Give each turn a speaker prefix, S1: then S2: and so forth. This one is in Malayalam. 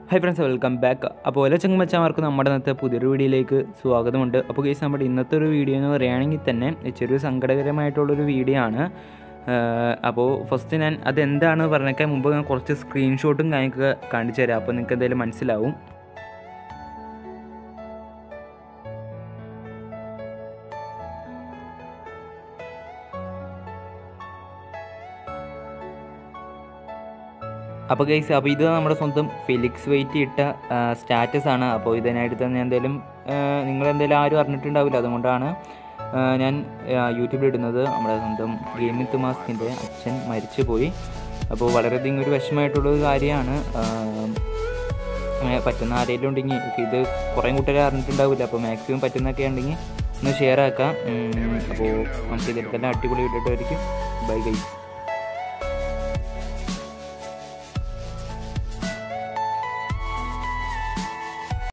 S1: ഹൈ ഫ്രണ്ട്സ് വെൽക്കം ബാക്ക് അപ്പോൾ എല്ലാ ചങ്ങമച്ചാമാർക്ക് നമ്മുടെ ഇന്നത്തെ പുതിയൊരു വീഡിയോയിലേക്ക് സ്വാഗതമുണ്ട് അപ്പോൾ കേസ് നമ്മുടെ ഇന്നത്തെ ഒരു വീഡിയോ എന്ന് പറയുകയാണെങ്കിൽ തന്നെ ചെറിയൊരു സങ്കടകരമായിട്ടുള്ളൊരു വീഡിയോ ആണ് ആഹ് അപ്പോൾ ഫസ്റ്റ് ഞാൻ അതെന്താണ് പറഞ്ഞേക്കാൻ മുമ്പ് ഞാൻ കുറച്ച് സ്ക്രീൻഷോട്ടും കാര്യമൊക്കെ കാണിച്ചു തരാം അപ്പോൾ നിങ്ങൾക്ക് എന്തായാലും മനസ്സിലാവും അപ്പോൾ ഗൈസ് അപ്പോൾ ഇത് നമ്മുടെ സ്വന്തം ഫെലിക്സ് വെയിറ്റ് ഇട്ട സ്റ്റാറ്റസ് ആണ് അപ്പോൾ ഇതിനായിട്ട് തന്നെ എന്തെങ്കിലും നിങ്ങൾ എന്തെങ്കിലും ആരും അറിഞ്ഞിട്ടുണ്ടാവില്ല അതുകൊണ്ടാണ് ആ, ഞാൻ യൂട്യൂബിൽ ഇടുന്നത് നമ്മുടെ സ്വന്തം ഗെയിമിംഗ് തുമാസ്കിൻ്റെ അച്ഛൻ മരിച്ചു പോയി അപ്പോൾ വളരെയധികം ഒരു വിഷമമായിട്ടുള്ളൊരു കാര്യമാണ് ആ, അങ്ങനെ പറ്റുന്ന ആരെങ്കിലും ഉണ്ടെങ്കിൽ ഇത് കുറേ കൂട്ടുകാർ അറിഞ്ഞിട്ടുണ്ടാവില്ല അപ്പോൾ മാക്സിമം പറ്റുന്നൊക്കെ ഉണ്ടെങ്കിൽ ഒന്ന് ഷെയർ ആക്കാം ഉം, അപ്പോൾ നമുക്ക് ഇതിലെല്ലാം അടിപൊളി ഇട്ടിട്ടായിരിക്കും ബൈ ഗൈസ്